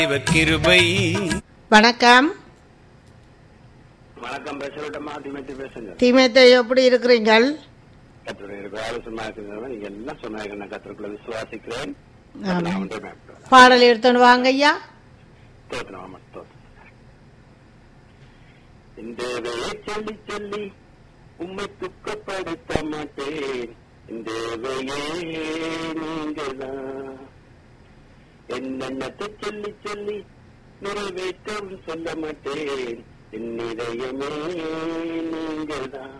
இவர் கிருபை வணக்கம் வணக்கம் பேசவிட்டமா திமேத்தி பேசுங்க தீமேத்தை எப்படி இருக்கிறீங்கள் கத்தருடைய வேலை சும்மா இருக்கிறவங்க நீங்க எல்லாம் சொன்னாங்க நான் கத்தருக்குள்ள விசுவாசிக்கிறேன் ஆமாம். நான் ஒன்றே மேற்கொள்கிறேன். பாடல் எடுத்துன்னு வாங்க ஐயா ஸ்தோத்திரம், ஆமாம், ஸ்தோத்திரம். இந்த வேலை சொல்லி சொல்லி உம்மை துக்கப்படுத்த மாட்டேன் இந்த வேலையே நீங்கதான் என்னென்னத்தை சொல்லி சொல்லி நிறைவேற்றவும் சொல்ல மாட்டேன் என் இதயமே நீங்கதான்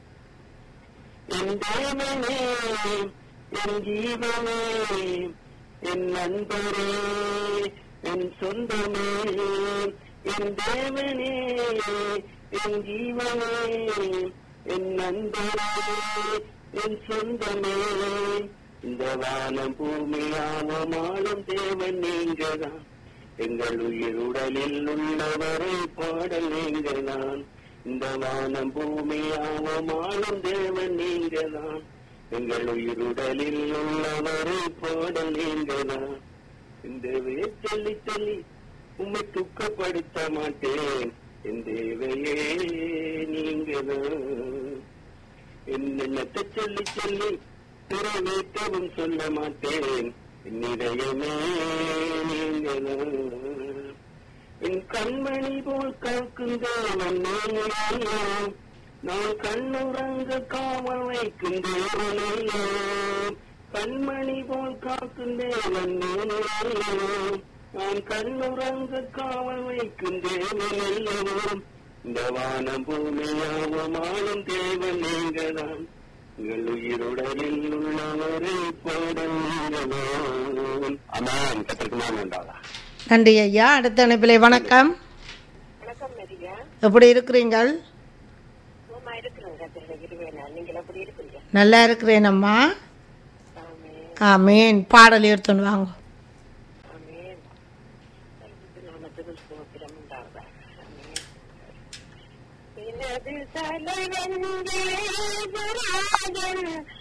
என் தேவனே என் ஜீவனே என் நண்பரே என் சொந்தமே என் தேவனே என் ஜீவனே என் நண்பரே என் சொந்தமே இந்த வானம் பூமியாவமானும் தேவன் நீங்கதான் எங்கள் உயிர் உடலில் உள்ளவரை பாடல் நீங்கதான் இந்த வானம் பூமியாவமானும் தேவன் நீங்கதான் எங்கள் உயிர் உடலில் உள்ளவரை பாடல் நீங்கதான் இந்த வேர் சொல்லி சொல்லி உம்மை துக்கப்படுத்த மாட்டேன் என் தேவையே நீங்கதான் என்னென்னத்தை சொல்லி சொல்லி நிறைவேற்றவும் சொல்ல மாட்டேன் என் இதயமே நீங்கதான் என் கண்மணி போல் காக்கும் தேவன் நீங்களோ நான் கண்ணுறங்க காவல் வைக்கும் தேவனையோ கண்மணி போல் காக்கும் தேவன் நீங்களோ நான் கண்ணுறங்க காவல் வைக்கும் தேவனையோ இந்த வானம் பூமியாவும் ஆளும் தேவன் நீங்கதான் உங்கள் உயிருடலில் உள்ளவரை போடுங்களோ அமான் கத்திற்கு நான் உண்டாதா நன்றி ஐயா அடுத்த அனுப்பிலே வணக்கம் வணக்கம் மரியா எப்படி இருக்கிறீங்கள் சும்மா இருக்கிறேங்க திருவேனா நீங்கள் எப்படி இருக்கீங்க நல்லா இருக்கிறேன் அம்மா ஆமே ஆமீன் பாடல் எடுத்துன்னு வாங்க ஆமேன் நாமத்துக்கு சோத்திரம் உண்டாவதா ஆமேன் எனது தலைவன் தேவராஜன்